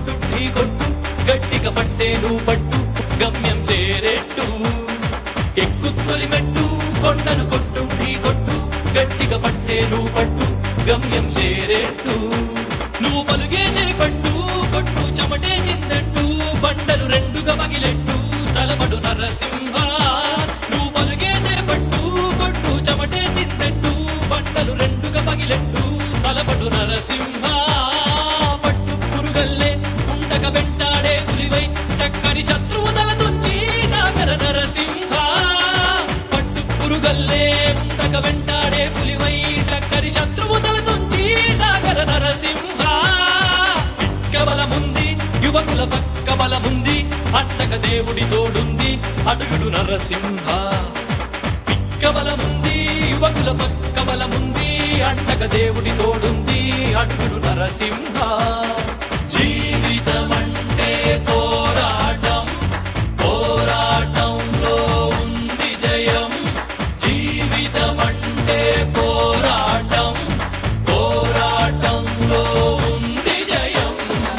కొట్టు ఢీ కొట్టు గట్టిగా పట్టే నువ్వు పట్టు గమ్యం చేరేట్టు ఎక్కు తొలిమెట్టు కొండను కొట్టు ఢీ కొట్టు గట్టిగా పట్టే నువ్వు పట్టు గమ్యం చేరేట్టు నువ్వు పలుగే చేపట్టు కొట్టు చెమటే చిందట్టు బండలు రెండుగా మగిలెట్టు తలపడు నరసింహ నువ్వు పలుగే చేపట్టు కొట్టు చెమటే చిందట్టు బండలు రెండుగా మగిలెట్టు తలపడు నరసింహ పట్టు పురుగల్లే ఉండక వెంటాడే పులివై చక్కని శత్రువు తల తుంచి సాగర నరసింహ పట్టు పురుగల్లే ఉండక వెంటాడే పులివై చక్కని శత్రువు తల తుంచి సాగర నరసింహ పిక్క బలముంది యువకుల పక్క బలముంది అండక దేవుడి తోడుంది అడుగుడు నరసింహ పిక్క బలముంది యువకుల పక్క బలముంది అండక దేవుడి తోడుంది అడుగుడు నరసింహ జీవితమంటే పోరాటం పోరాటంలో ఉంది జయం జీవితమంటే పోరాటం పోరాటంలో ఉంది జయం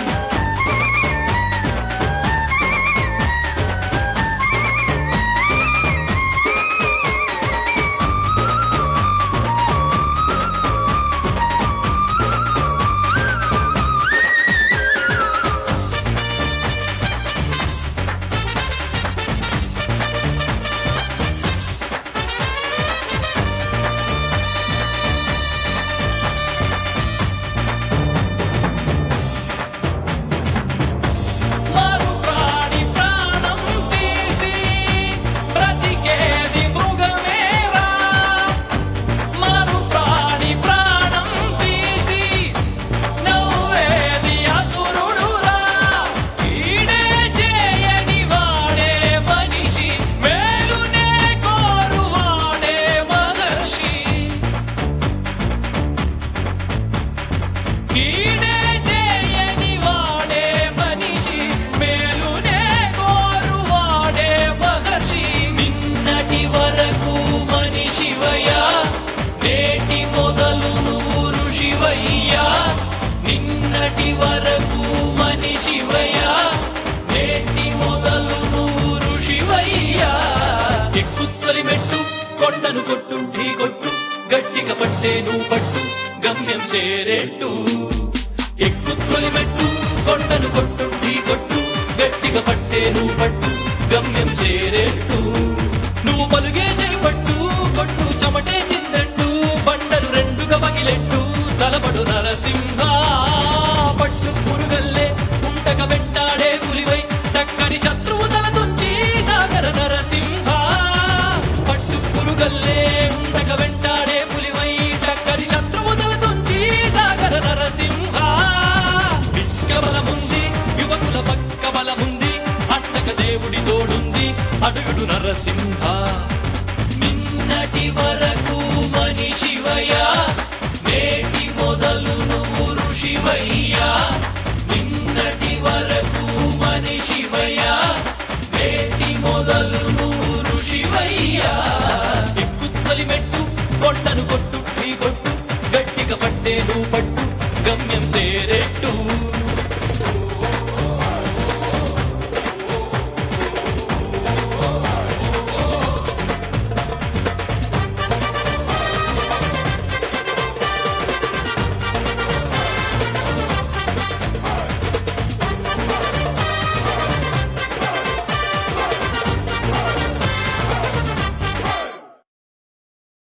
మరు ప్రాణి ప్రాణం తీసి బ్రతికేది మృగమేరా మరు ప్రాణి ప్రాణం తీసి నవ్వేది అసురుడురా ఈడే చేయని వాడే మనిషి మేలునే కోరువాడే మహర్షి కీడే చేయని వాడే మనిషి మేలునే కోరువాడే మహర్షి నిన్నటి వరకు మనిషివయ్యా నేటి మొదలు నువ్వు ఋషివయ్యా నిన్నటి వరకు మనిషివయ్యా నేటి మొదలు నువ్వు ఋషివయ్యా ఎక్కుత్తొలి మెట్టు కొండను కొట్టు ఢీ కొట్టు గట్టిగా పట్టే నువ్వు పట్టు గమ్యం చేరేట్టు ఎక్కుత్తొలి మెట్టు కొండను కొట్టు ఢీ కొట్టు గట్టిగా పట్టే నువ్వు పట్టు గమ్యం చేరేట్టు నువ్వు పలుగే చేపట్టు కొట్టు చెమటే చిందట్టు బండలు రెండుగా పగిలెట్టు తలపడు నరసింహ పట్టు పురుగల్లే ఉంటక వెంటాడే పులివై టక్కని శత్రువు తల తుంచి సాగర నరసింహ పట్టు పురుగల్లే ఉంటక వెంటాడే పులివై టక్కని శత్రువు తల తుంచి సాగర నరసింహ పిక్క బలముంది యువకుల పక్క బలముంది అండక దేవుడి తోడుంది అడుగుడు నరసింహ నిన్నటి వరకు మనిషివయ్యా నేటి మొదలు నువ్వు ఋషివయ్యా నిన్నటి వరకు మనిషివయ్యా నేటి మొదలు నువ్వు ఋషివయ్యా ఎక్కుత్తలి మెట్టు కొండను కొట్టు ఢీ కొట్టు గట్టిగా పట్టే నువ్వు పట్టు గమ్యం చేరే